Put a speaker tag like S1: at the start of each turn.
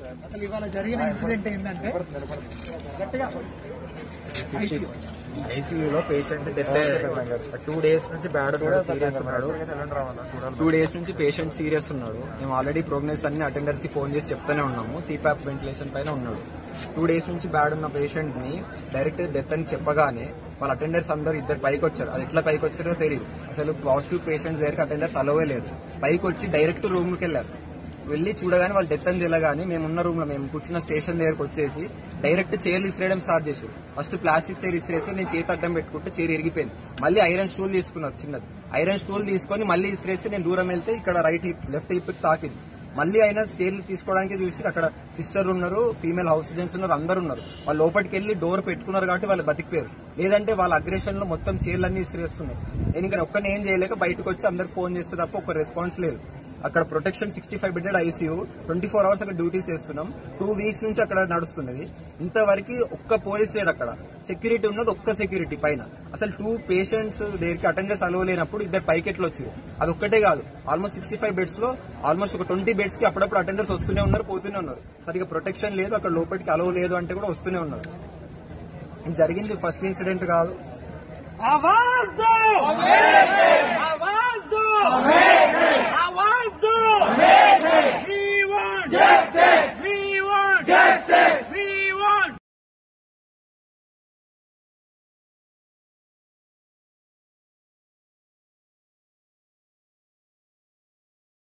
S1: అసలు ఇవాళ జరిగిన ఇన్సిడెంట్ ఏంటంటే గట్టిగా ICU.
S2: ఐసీయూలో పేషెంట్ డెత్ టూ డేస్ నుంచి బ్యాడ్ ఉన్నాడు సీరియస్ ఉన్నాడు టూ డేస్ నుంచి పేషెంట్ సీరియస్ ఉన్నాడు మేము ఆల్రెడీ ప్రోగ్నెస్ అన్ని అటెండర్స్ కి ఫోన్ చేసి చెప్తూనే ఉన్నాము సిపాప్ వెంటిలేషన్ పైన ఉన్నాడు టూ డేస్ నుంచి బ్యాడ్ ఉన్న పేషెంట్ ని డైరెక్ట్ డెత్ అని చెప్పగానే వాళ్ళ అటెండర్స్ అందరూ ఇద్దరు పైకి వచ్చారు అది ఎట్లా పైకి వచ్చారో తెలియదు అసలు పాజిటివ్ పేషెంట్స్ దగ్గరికి అటెండర్స్ అలవే లేదు పైకి వచ్చి డైరెక్ట్ రూమ్ కి వెళ్ళారు వెళ్ళి చూడగానే వాళ్ళు డెత్ అని తెలియగానే మేము ఉన్న రూమ్ లో మేము కూర్చున్న స్టేషన్ దగ్గరకు వచ్చేసి డైరెక్ట్ చైర్లు ఇసిరేయడం స్టార్ట్ చేసారు ఫస్ట్ ప్లాస్టిక్ చైర్ ఇసిరేస్తే నేను చేతి అడ్డం పెట్టుకుంటే చైర్ ఇరిగిపోయింది మళ్ళీ ఐరన్ స్టూల్ తీసుకున్నారు చిన్నది ఐరన్ స్టూల్ తీసుకొని మళ్ళీ ఇసిరేస్తే నేను దూరం వెళ్తే ఇక్కడ రైట్ హిప్ లెఫ్ట్ హిప్ తాకింది మళ్ళీ అయినా చైర్లు తీసుకోవడానికి చూసి అక్కడ సిస్టర్ ఉన్నారు ఫీమేల్ హౌస్ ఏజెంట్స్ ఉన్నారు అందరు ఉన్నారు వాళ్ళు లోపలికి వెళ్ళి డోర్ పెట్టుకున్నారు కాబట్టి వాళ్ళు బతికిపోయారు లేదంటే వాళ్ళ అగ్రెషన్ లో మొత్తం చైర్లన్నీ ఇసిరేస్తున్నాయి నేను ఇంకా ఒక్కనే ఏం చేయలేక బయటకు వచ్చి అందరికి ఫోన్ చేస్తే తప్ప ఒక రెస్పాన్స్ లేదు అక్కడ protection sixty five bedded ICU twenty four hours అక్కడ డ్యూటీస్ చేస్తున్నాం టూ వీక్స్ నుంచి అక్కడ నడుస్తున్నది ఇంతవరకు ఒక్క పోలీస్ లేడు అక్కడ సెక్యూరిటీ ఉన్నది ఒక్క సెక్యూరిటీ పైన అసలు టూ పేషెంట్స్ దగ్గరికి అటెండర్స్ అలవ్ లేనప్పుడు ఇద్దరు పైకెట్లు వచ్చారు అది ఒక్కటే కాదు ఆల్మోస్ట్ సిక్స్టీ ఫైవ్ బెడ్స్ లో ఆల్మోస్ట్ ఒక ట్వంటీ బెడ్స్ కి అప్పుడప్పుడు అటెండర్స్ వస్తూనే ఉన్నారు పోతూనే ఉన్నారు సరిగా ప్రొటెక్షన్ లేదు అక్కడ లోపలికి అలవ్ లేదు అంటే కూడా వస్తూనే ఉన్నారు ఇది జరిగింది ఫస్ట్ ఇన్సిడెంట్ కాదు
S1: आवाज दो आवाज दो